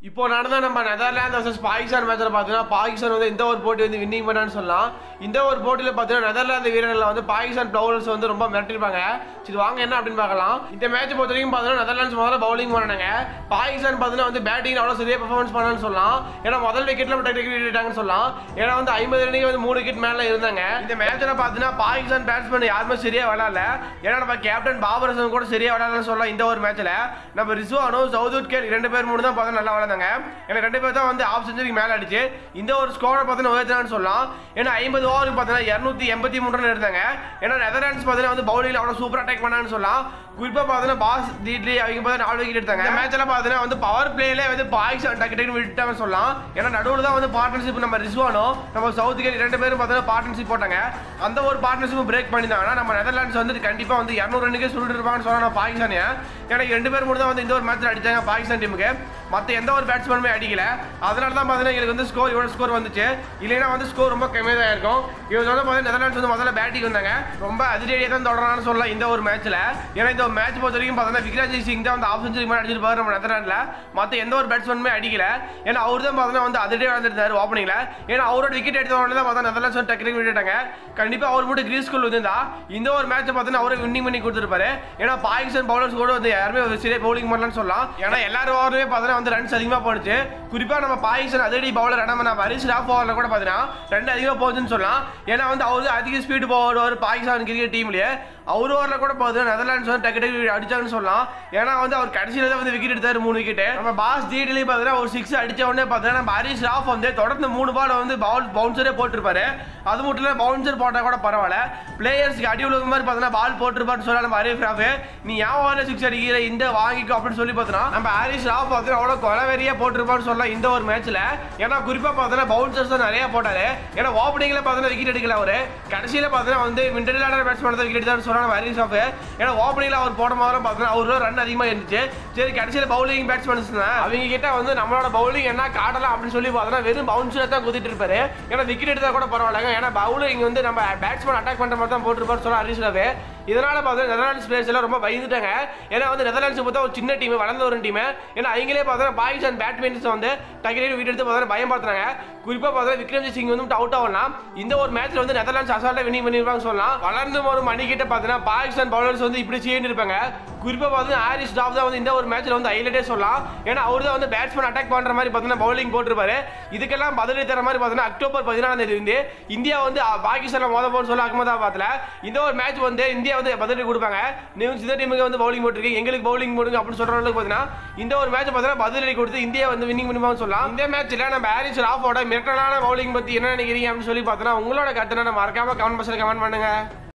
இப்போ நடந்த நம்ம நெதர்லாந்து வர்சஸ் பாகிஸ்தான் மேட்ச்ல பார்த்தீங்கன்னா பாகிஸ்தான் வந்து இந்த ஒரு போட்டி வந்து வின்னிங் பண்ணான்னு சொல்லலாம் இந்த ஒரு போட்டியில் பார்த்தீங்கன்னா நெதர்லாந்து வீரர்கள் வந்து பாகிஸ்தான் பவுலர்ஸ் வந்து ரொம்ப மிரட்டிருப்பாங்க சரி வாங்க என்ன அப்படின்னு பார்க்கலாம் இந்த மேட்ச் பொறுத்த வரைக்கும் பார்த்தீங்கன்னா நெதர்லாண்ட்ஸ் முதல்ல பவுலிங் பண்ணாங்க பாகிஸ்தான் பார்த்தீங்கன்னா வந்து பேட்டிங் அவ்வளோ சரியாக பெர்ஃபார்மன்ஸ் பண்ணான்னு சொல்லலாம் ஏன்னா முதல் விக்கெட்ல டக்கு டக்கு விட்டுட்டாங்கன்னு சொல்லலாம் ஏன்னா வந்து ஐம்பது ரன்னுக்கு வந்து மூணு விக்கெட் மேலே இருந்தாங்க இந்த மேட்ச்ல பார்த்தீங்கன்னா பாகிஸ்தான் பேட்ஸ்மேன் யாருமே சரியா விளையாடல ஏன்னா நம்ம கேப்டன் பாபர் அசம் கூட சரியா விளையாடலன்னு சொல்லலாம் இந்த ஒரு மேட்ச்ல நம்ம ரிசுவானோ சவுதுட் கேல் ரெண்டு பேர் மூணு தான் பார்த்தா நல்லா விளையாண்டாங்க ஏன்னா ரெண்டு பேர் தான் வந்து ஆஃப் செஞ்சுரிக்கு மேலே அடிச்சு இந்த ஒரு ஸ்கோரை பார்த்தீங்கன்னா உயர்த்தினான்னு சொல்லலாம் ஏன்னா ஐம்பது ஓவருக்கு பார்த்தீங்கன்னா இரநூத்தி எண்பத்தி மூணு ரன் எடுத்தாங்க ஏன்னா நெதர்லாண்ட்ஸ் பார்த்தீங்கன்னா வந்து பவுலிங் அவ்வளோ சூப்பர் அட்டாக் பண்ணான்னு சொல்லலாம் குறிப்பாக பார்த்தீங்கன்னா பாஸ் டீட்லி அவங்க பார்த்தா நாலு விக்கெட் எடுத்தாங்க இந்த மேட்ச்ல பார்த்தீங்கன்னா வந்து பவர் பிளேல வந்து பாகிஸ்தான் டக்கு டக்குன்னு விட்டாங்கன்னு சொல்லலாம் ஏன்னா நடுவில் தான் வந்து பார்ட்னர்ஷிப் நம்ம ரிஸ்வானோ நம்ம சவுத் கேல் ரெண்டு பேரும் பார்த்தீங்கன்னா பார்ட்னர்ஷிப் போட்டாங்க அந்த ஒரு பார்ட்னர்ஷிப் பிரேக் பண்ணியிருந்தாங்கன்னா நம்ம நெதர்லாண்ட்ஸ் வந்து கண்டிப்பாக வந்து இரநூறு ரன்னுக்கே சுருட்டு இருப்பாங்கன்னு சொல்லலாம் பாகிஸ்தானியா ஏன்னா ரெண்டு பேர் மட்டும் தான் வந்து இந்த ஒரு மேட்ச்ல அடிச்சாங்க பாகிஸ்தான் டீமுக்கு மற்ற எந்த ஒரு பேட்ஸ்மேனுமே அடிக்கல அதனால தான் பார்த்தீங்கன்னா எங்களுக்கு வந்து ஸ்கோர் இவ்வளோ ஸ்கோர் வந்துச்சு இல்லைன்னா வந்து ஸ்கோர் ரொம்ப கம்மியாக தான் இருக்கும் இவங்க வந்து பார்த்தீங்கன்னா நெதர்லாண்ட்ஸ் வந்து முதல்ல பேட்டிங் வந்தாங்க ரொம்ப அதிரடியாக தான் தொடரான்னு சொல்லலாம் இந்த ஒரு மேட்ச்சில் ஏன்னா இந்த ஒரு மேட்ச் பொறுத்த வரைக்கும் பார்த்தீங்கன்னா விக்ராஜ் சிங் தான் வந்து ஆஃப் செஞ்சுரி மாதிரி அடிச்சிருப்பாரு நம்ம நெதர்லாண்டில் மற்ற எந்த ஒரு பேட்ஸ்மேனுமே அடிக்கல ஏன்னா அவர் தான் பார்த்தீங்கன்னா வந்து அதிரடியாக வந்துருந்தாரு ஓப்பனிங்கில் ஏன்னா அவரோட விக்கெட் எடுத்தவொடனே தான் பார்த்தா நெதர்லாண்ட்ஸ் வந்து டக்குனு விட்டுட்டாங்க கண்டிப்பாக அவர் மட்டும் கிரீஸ் ஸ்கூல் வந்திருந்தா இந்த ஒரு மேட்ச்சை பார்த்தீங்கன்னா அவரே வின்னிங் பண்ணி கொடுத்துருப்பாரு ஏன்னா பாகிஸ்தான் பவுலர்ஸ் கூட வந்து யாருமே ஒரு சரியாக பவுலிங் பண்ணலாம்னு சொல்லலாம் ஏன்னா எல்லாரும் ஓவருமே பார்த்தீங்கன்னா வந்து ரன்ஸ் அதிகமாக போனுச்சு குறிப்பாக நம்ம பாகிஸ்தான் அதிரடி பவுலர் நம்ம நம்ம ஹரிஷ் ராஃப் ஓவரில் கூட பார்த்தீங்கன்னா ரெண்டு அதிகமாக போகுதுன்னு சொல்லலாம் ஏன்னா வந்து அவரு அதிக ஸ்பீடு போவார் பாகிஸ்தான் கிரிக்கெட் டீம்லேயே அவர் ஓவரில் கூட போகுது நெதர்லாண்ட்ஸ் வந்து டக்கு டக்கு அடிச்சாங்கன்னு சொல்லலாம் ஏன்னா வந்து அவர் கடைசியில் தான் வந்து விக்கெட் எடுத்தாரு மூணு விக்கெட் நம்ம பாஸ் ஜிடிலையும் பார்த்தீங்கன்னா ஒரு சிக்ஸ் அடிச்ச உடனே பார்த்தீங்கன்னா நம்ம ஹரிஷ் ராஃப் வந்து தொடர்ந்து மூணு பால் வந்து பவுல் பவுன்சரே போட்டிருப்பாரு அது மட்டும் இல்லை பவுன்சர் போட்டால் கூட பரவாயில்ல பிளேயர்ஸ்க்கு அடி உள்ள மாதிரி பார்த்தீங்கன்னா பால் போட்டிருப்பாருன்னு சொல்லலாம் நம்ம ஹரிஷ் ராஃப் நீ ஏன் ஓவரில் சிக்ஸ் அடிக்கிற இந்த வாங்கிக்கோ அப்படின்னு சொல்லி பார்த்தோன்னா நம்ம ஹரிஷ் ராவ் பார்த்தீங்கன்னா அவ்வளோ கொலவெறியாக போட்டிருப்பான்னு சொல்லலாம் இந்த ஒரு மேட்ச்சில் ஏன்னா குறிப்பாக பார்த்தீங்கன்னா பவுன்சர்ஸ் தான் நிறைய போட்டாரு ஏன்னா ஓப்பனிங்கில் பார்த்தீங்கன்னா விக்கெட் எடுக்கல அவர் கடைசியில் பார்த்தீங்கன்னா வந்து மிண்டல் ஆர்டர் பேட்ஸ்மேன் தான் விக்கெட் தான் சொல்லலாம் ஹரிஷ் ராவ் ஏன்னா ஓப்பனிங்கில் அவர் போட மாதிரி பார்த்தீங்கன்னா அவரோட ரன் அதிகமாக இருந்துச்சு சரி கடைசியில் பவுலிங் பேட்ஸ்மேன்ஸ் தான் அவங்க கிட்ட வந்து நம்மளோட பவுலிங் என்ன காட்டலாம் அப்படின்னு சொல்லி பார்த்தோன்னா வெறும் பவுன்சர் தான் குதிட்டு இருப்பாரு ஏன்னா விக்கெட் எடுத்தா கூட பரவாயில்லைங்க ஏன்னா பவுலிங் வந்து நம்ம பேட்ஸ்மேன் அட்டாக் பண்ணுற மாதிரி தான் போட்டிருப்பாரு சொல்ல ஹரிஷ் ராவ் இதனால பார்த்தீங்கன்னா நெதர்லாண்ட்ஸ் பிளேயர்ஸ் எல்லாம் ரொம்ப பயந்துட்டாங்க ஏன்னா வந்து நெதர்லாண்ட்ஸ் பார்த்தா ஒரு சின்ன டீம் வளர்ந்த ஒரு டீம் ஏன்னா அவங்களே பார்த்தா பாகிஸ்தான் பேட்ஸ்மேன்ஸ் வந்து டக்குனு வீட்டு எடுத்து பார்த்தா பயன்படுத்துறாங்க குறிப்பாக பார்த்தா விக்ரம்ஜித் சிங் வந்து அவுட் ஆகலாம் இந்த ஒரு மேட்ச்ல வந்து நெதர்லாண்ட்ஸ் அசால்ட்டாக வினிங் பண்ணிருப்பாங்க சொல்லலாம் வளர்ந்து ஒரு மணி கிட்ட பார்த்தீங்கன்னா பாகிஸ்தான் பவுலர்ஸ் வந்து இப்படி செய்ய இருப்பாங்க குறிப்பாக பார்த்தீங்கன்னா ஹாரிஸ் டாப் தான் வந்து இந்த ஒரு மேட்ச்ல வந்து ஹைலைட்டே சொல்லலாம் ஏன்னா அவர் தான் வந்து பேட்ஸ்மேன் அட்டாக் பண்ற மாதிரி பார்த்தீங்கன்னா பவுலிங் போட்டிருப்பாரு இதுக்கெல்லாம் பதிலடி தர மாதிரி பார்த்தீங்கன்னா அக்டோபர் பதினாலாம் தேதி வந்து இந்தியா வந்து பாகிஸ்தான் மோத போன்னு சொல்ல அகமதாபாத்ல இந்த ஒரு மேட்ச் வந்து இந்தியா வந்து பதிலடி கொடுப்பாங்க நீங்க இந்த டீமுக்கு வந்து பவுலிங் போட்டிருக்கீங்க எங்களுக்கு பவுலிங் போடுங்க அப்படின்னு சொல்றவங்களுக்கு பார்த்தீங்கன்னா இந்த ஒரு மேட்ச் பார்த்தீங்கன்னா பதிலடி கொடுத்து இந்தியா வந்து வின்னிங் பண்ணுவாங்கன்னு சொல்லலாம் இந்த மேட்ச்ல நம்ம ஹாரிஸ் ராஃபோட மிரட்டலான பவுலிங் பத்தி என்ன நினைக்கிறீங்க அப்படின்னு சொல்லி பார்த்தோன்னா உங்களோட கருத்து மறக்காம கமெண்ட் பாக்ஸ்ல கமெண்ட் பண்ணுங்க